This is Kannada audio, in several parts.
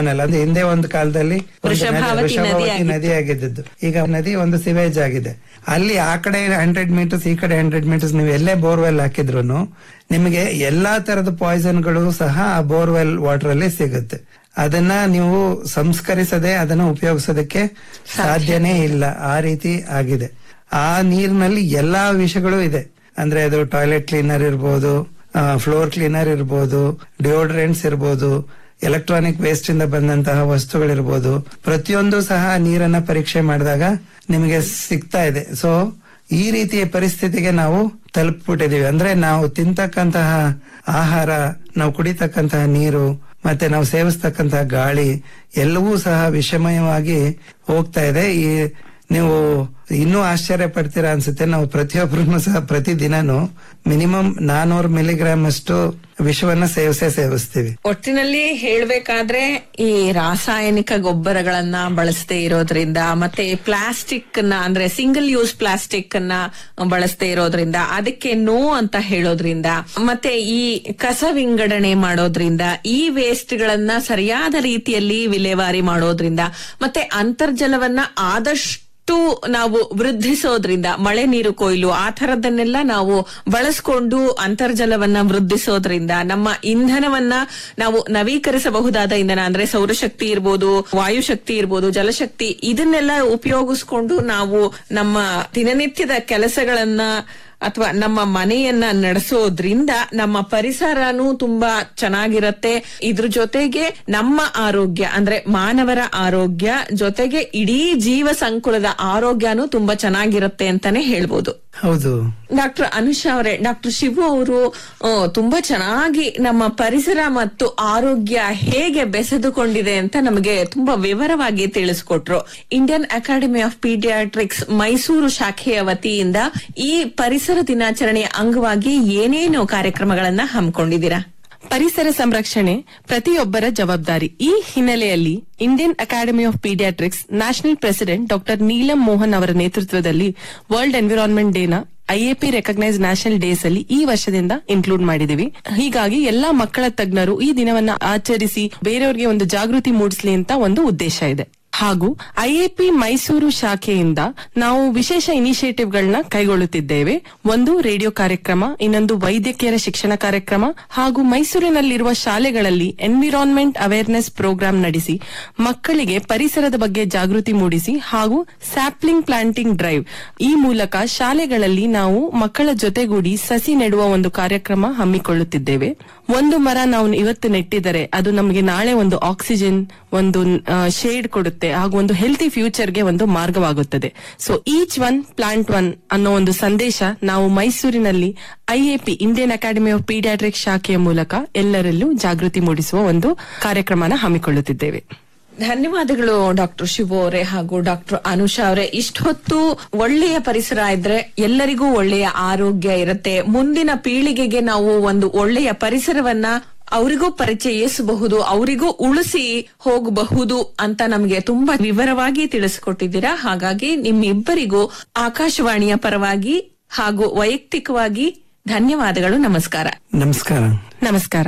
ಚಾನಲ್ ಅಂದ್ರೆ ಹಿಂದೆ ಒಂದು ಕಾಲದಲ್ಲಿ ಒಂದು ನದಿ- ವೃಷಭಾವತಿ ನದಿ ವೃಷಭಾವತಿ ಆಗಿತ್ತು. ನದಿ ಆಗಿದ್ದು ಈಗ ನದಿ ಒಂದು ಸಿವೇಜ್ ಆಗಿದೆ ಅಲ್ಲಿ ಆ ಕಡೆ ಹಂಡ್ರೆಡ್ ಮೀಟರ್ಸ್ ಈ ಕಡೆ ಹಂಡ್ರೆಡ್ ಮೀಟರ್ಸ್ ನೀವು ಎಲ್ಲೇ ಬೋರ್ವೆಲ್ ಹಾಕಿದ್ರು ನಿಮಗೆ ಎಲ್ಲಾ ತರದ ಪಾಯ್ಸನ್ಗಳು ಸಹ ಆ ಬೋರ್ವೆಲ್ ವಾಟರ್ ಅಲ್ಲಿ ಸಿಗುತ್ತೆ ಅದನ್ನ ನೀವು ಸಂಸ್ಕರಿಸದೆ ಅದನ್ನ ಉಪಯೋಗಿಸೋದಕ್ಕೆ ಸಾಧ್ಯನೇ ಇಲ್ಲ ಆ ರೀತಿ ಆಗಿದೆ ಆ ನೀರಿನಲ್ಲಿ ಎಲ್ಲಾ ವಿಷಯಗಳು ಇದೆ ಅಂದ್ರೆ ಅದು ಟಾಯ್ಲೆಟ್ ಕ್ಲೀನರ್ ಇರ್ಬೋದು ಫ್ಲೋರ್ ಕ್ಲೀನರ್ ಇರ್ಬೋದು ಡಿಯೋಡ್ರೆಂಟ್ಸ್ ಇರ್ಬೋದು ಎಲೆಕ್ಟ್ರಾನಿಕ್ ವೇಸ್ಟ್ ಇಂದ ಬಂದಂತಹ ವಸ್ತುಗಳಿರ್ಬೋದು ಪ್ರತಿಯೊಂದು ಸಹ ನೀರನ್ನ ಪರೀಕ್ಷೆ ಮಾಡಿದಾಗ ನಿಮಗೆ ಸಿಗ್ತಾ ಇದೆ ಸೊ ಈ ರೀತಿಯ ಪರಿಸ್ಥಿತಿಗೆ ನಾವು ತಲುಪ್ಬಿಟ್ಟಿದೀವಿ ಅಂದ್ರೆ ನಾವು ತಿಂತಕ್ಕಂತಹ ಆಹಾರ ನಾವು ಕುಡಿತಕ್ಕಂತಹ ನೀರು ಮತ್ತೆ ನಾವು ಸೇವಿಸ್ತಕ್ಕಂತಹ ಗಾಳಿ ಎಲ್ಲವೂ ಸಹ ವಿಷಮಯವಾಗಿ ಹೋಗ್ತಾ ಇದೆ ಈ ನೀವು ಇನ್ನೂ ಆಶ್ಚರ್ಯ ಪಡ್ತೀರಾ ಅನ್ಸುತ್ತೆ ನಾವು ಪ್ರತಿಯೊಬ್ಬರು ಸಹ ಪ್ರತಿದಿನನು ಮಿನಿಮಮ್ ನಾನೂರು ಮಿಲಿಗ್ರಾಮ್ ಅಷ್ಟು ವಿಷವನ್ನ ಸೇವಿಸೇ ಸೇವಿಸ್ತೀವಿ ಒಟ್ಟಿನಲ್ಲಿ ಹೇಳ್ಬೇಕಾದ್ರೆ ಈ ರಾಸಾಯನಿಕ ಗೊಬ್ಬರಗಳನ್ನ ಬಳಸದೇ ಇರೋದ್ರಿಂದ ಮತ್ತೆ ಪ್ಲಾಸ್ಟಿಕ್ ನ ಅಂದ್ರೆ ಸಿಂಗಲ್ ಯೂಸ್ ಪ್ಲಾಸ್ಟಿಕ್ ಅನ್ನ ಬಳಸದೇ ಇರೋದ್ರಿಂದ ಅದಕ್ಕೆ ನೋ ಅಂತ ಹೇಳೋದ್ರಿಂದ ಮತ್ತೆ ಈ ಕಸ ವಿಂಗಡಣೆ ಮಾಡೋದ್ರಿಂದ ಈ ವೇಸ್ಟ್ ಗಳನ್ನ ಸರಿಯಾದ ರೀತಿಯಲ್ಲಿ ವಿಲೇವಾರಿ ಮಾಡೋದ್ರಿಂದ ಮತ್ತೆ ಅಂತರ್ಜಲವನ್ನ ಆದಷ್ಟು ನಾವು ವೃದ್ಧಿಸೋದ್ರಿಂದ ಮಳೆ ನೀರು ಕೊಯ್ಲು ಆ ತರದನ್ನೆಲ್ಲ ನಾವು ಬಳಸ್ಕೊಂಡು ಅಂತರ್ಜಲವನ್ನ ವೃದ್ಧಿಸೋದ್ರಿಂದ ನಮ್ಮ ಇಂಧನವನ್ನ ನಾವು ನವೀಕರಿಸಬಹುದಾದ ಇಂಧನ ಅಂದ್ರೆ ಸೌರಶಕ್ತಿ ಇರ್ಬೋದು ವಾಯುಶಕ್ತಿ ಇರ್ಬೋದು ಜಲಶಕ್ತಿ ಇದನ್ನೆಲ್ಲ ಉಪಯೋಗಿಸ್ಕೊಂಡು ನಾವು ನಮ್ಮ ದಿನನಿತ್ಯದ ಕೆಲಸಗಳನ್ನ ಅಥವಾ ನಮ್ಮ ಮನೆಯನ್ನ ನಡೆಸೋದ್ರಿಂದ ನಮ್ಮ ಪರಿಸರನೂ ತುಂಬಾ ಚೆನ್ನಾಗಿರತ್ತೆ ಇದ್ರ ಜೊತೆಗೆ ನಮ್ಮ ಆರೋಗ್ಯ ಅಂದ್ರೆ ಮಾನವರ ಆರೋಗ್ಯ ಜೊತೆಗೆ ಇಡೀ ಜೀವ ಸಂಕುಲದ ಆರೋಗ್ಯನೂ ತುಂಬಾ ಚೆನ್ನಾಗಿರುತ್ತೆ ಅಂತಾನೆ ಹೇಳ್ಬೋದು ಹೌದು ಡಾಕ್ಟರ್ ಅನುಷಾ ಅವರೇ ಡಾಕ್ಟರ್ ಶಿವು ಅವರು ತುಂಬಾ ಚೆನ್ನಾಗಿ ನಮ್ಮ ಪರಿಸರ ಮತ್ತು ಆರೋಗ್ಯ ಹೇಗೆ ಬೆಸೆದುಕೊಂಡಿದೆ ಅಂತ ನಮಗೆ ತುಂಬಾ ವಿವರವಾಗಿ ತಿಳಿಸ್ಕೊಟ್ರು Indian Academy of Pediatrics Mysuru ಶಾಖೆಯ ವತಿಯಿಂದ ಈ ಪರಿಸರ ದಿನಾಚರಣೆಯ ಅಂಗವಾಗಿ ಏನೇನು ಕಾರ್ಯಕ್ರಮಗಳನ್ನ ಹಮ್ಮಿಕೊಂಡಿದ್ದೀರಾ ಪರಿಸರ ಸಂರಕ್ಷಣೆ ಪ್ರತಿಯೊಬ್ಬರ ಜವಾಬ್ದಾರಿ ಈ ಹಿನ್ನೆಲೆಯಲ್ಲಿ Indian Academy of Pediatrics National President doctor Neelam Mohan ಅವರ ನೇತೃತ್ವದಲ್ಲಿ ವರ್ಲ್ಡ್ ಎನ್ವಿರಾನ್ಮೆಂಟ್ ಡೇನ ಐಎಪಿ ರೆಕಗ್ನೈಸ್ ನ್ಯಾಷನಲ್ ಡೇಸ್ ಅಲ್ಲಿ ಈ ವರ್ಷದಿಂದ ಇನ್ಕ್ಲೂಡ್ ಮಾಡಿದೀವಿ ಹೀಗಾಗಿ ಎಲ್ಲಾ ಮಕ್ಕಳ ತಜ್ಞರು ಈ ದಿನವನ್ನ ಆಚರಿಸಿ ಬೇರೆಯವರಿಗೆ ಒಂದು ಜಾಗೃತಿ ಮೂಡಿಸಲಿ ಅಂತ ಒಂದು ಉದ್ದೇಶ ಇದೆ ಹಾಗೂ ಐಎಪಿ ಮೈಸೂರು ಶಾಖೆಯಿಂದ ನಾವು ವಿಶೇಷ ಇನಿಷಿಯೇಟಿವ್ಗಳನ್ನ ಕೈಗೊಳ್ಳುತ್ತಿದ್ದೇವೆ ಒಂದು ರೇಡಿಯೋ ಕಾರ್ಯಕ್ರಮ ಇನ್ನೊಂದು ವೈದ್ಯಕೀಯರ ಶಿಕ್ಷಣ ಕಾರ್ಯಕ್ರಮ ಹಾಗೂ ಮೈಸೂರಿನಲ್ಲಿರುವ ಶಾಲೆಗಳಲ್ಲಿ ಎನ್ವಿರಾನ್ಮೆಂಟ್ ಅವೇರ್ನೆಸ್ ಪ್ರೋಗ್ರಾಂ ನಡೆಸಿ ಮಕ್ಕಳಿಗೆ ಪರಿಸರದ ಬಗ್ಗೆ ಜಾಗೃತಿ ಮೂಡಿಸಿ ಹಾಗೂ ಸ್ಯಾಪ್ಲಿಂಗ್ ಪ್ಲಾಂಟಿಂಗ್ ಡ್ರೈವ್ ಈ ಮೂಲಕ ಶಾಲೆಗಳಲ್ಲಿ ನಾವು ಮಕ್ಕಳ ಜೊತೆಗೂಡಿ ಸಸಿ ನೆಡುವ ಒಂದು ಕಾರ್ಯಕ್ರಮ ಹಮ್ಮಿಕೊಳ್ಳುತ್ತಿದ್ದೇವೆ ಒಂದು ಮರ ನಾವು ಇವತ್ತು ನೆಟ್ಟಿದರೆ ಅದು ನಮಗೆ ನಾಳೆ ಒಂದು ಆಕ್ಸಿಜನ್ ಒಂದು ಶೇಡ್ ಕೊಡುತ್ತೆ ಹಾಗೂ ಒಂದು ಹೆಲ್ತಿ ಫ್ಯೂಚರ್ಗೆ ಒಂದು ಮಾರ್ಗವಾಗುತ್ತದೆ so each one plant one ಅನ್ನೋ ಒಂದು ಸಂದೇಶ ನಾವು ಮೈಸೂರಿನಲ್ಲಿ IAP Indian Academy of Pediatric ಶಾಖೆಯ ಮೂಲಕ ಎಲ್ಲರಲ್ಲೂ ಜಾಗೃತಿ ಮೂಡಿಸುವ ಒಂದು ಕಾರ್ಯಕ್ರಮನ ಹಮ್ಮಿಕೊಳ್ಳುತ್ತಿದ್ದೇವೆ ಧನ್ಯವಾದಗಳು ಡಾಕ್ಟರ್ ಶಿವು ಅವರೇ ಹಾಗೂ ಡಾಕ್ಟರ್ ಅನುಷಾ ಅವರೇ ಇಷ್ಟೊತ್ತು ಒಳ್ಳೆಯ ಪರಿಸರ ಇದ್ರೆ ಎಲ್ಲರಿಗೂ ಒಳ್ಳೆಯ ಆರೋಗ್ಯ ಇರುತ್ತೆ ಮುಂದಿನ ಪೀಳಿಗೆಗೆ ನಾವು ಒಂದು ಒಳ್ಳೆಯ ಪರಿಸರವನ್ನ ಅವರಿಗೂ ಪರಿಚಯಿಸಬಹುದು ಅವರಿಗೂ ಉಳಿಸಿ ಹೋಗಬಹುದು ಅಂತ ನಮಗೆ ತುಂಬಾ ವಿವರವಾಗಿ ತಿಳಿಸಿಕೊಟ್ಟಿದ್ದೀರಾ ಹಾಗಾಗಿ ನಿಮ್ಮಿಬ್ಬರಿಗೂ ಆಕಾಶವಾಣಿಯ ಪರವಾಗಿ ಹಾಗೂ ವೈಯಕ್ತಿಕವಾಗಿ ಧನ್ಯವಾದಗಳು ನಮಸ್ಕಾರ ನಮಸ್ಕಾರ ನಮಸ್ಕಾರ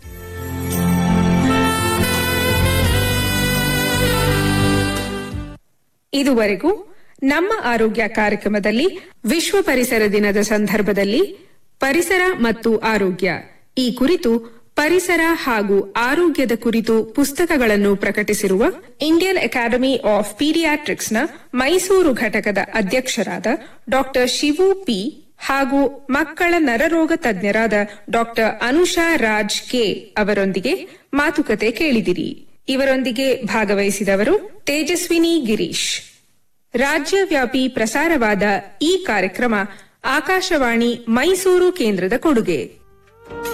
ಇದುವರೆಗೂ ನಮ್ಮ ಆರೋಗ್ಯ ಕಾರ್ಯಕ್ರಮದಲ್ಲಿ ವಿಶ್ವ ಪರಿಸರ ದಿನದ ಸಂದರ್ಭದಲ್ಲಿ ಪರಿಸರ ಮತ್ತು ಆರೋಗ್ಯ ಈ ಕುರಿತು ಪರಿಸರ ಹಾಗೂ ಆರೋಗ್ಯದ ಕುರಿತು ಪುಸ್ತಕಗಳನ್ನು ಪ್ರಕಟಿಸಿರುವ ಇಂಡಿಯನ್ ಅಕಾಡೆಮಿ ಆಫ್ ಪೀಡಿಯಾಟ್ರಿಕ್ಸ್ನ ಮೈಸೂರು ಘಟಕದ ಅಧ್ಯಕ್ಷರಾದ ಡಾಕ್ಟರ್ ಶಿವು ಪಿ ಹಾಗೂ ಮಕ್ಕಳ ನರರೋಗ ತಜ್ಞರಾದ ಡಾಕ್ಟರ್ ಅನುಷಾ ರಾಜ್ ಕೆ ಅವರೊಂದಿಗೆ ಮಾತುಕತೆ ಕೇಳಿದಿರಿ ಇವರೊಂದಿಗೆ ಭಾಗವಹಿಸಿದವರು ತೇಜಸ್ವಿನಿ ಗಿರೀಶ್ ರಾಜ್ಯವ್ಯಾಪಿ ಪ್ರಸಾರವಾದ ಈ ಕಾರ್ಯಕ್ರಮ ಆಕಾಶವಾಣಿ ಮೈಸೂರು ಕೇಂದ್ರದ ಕೊಡುಗೆ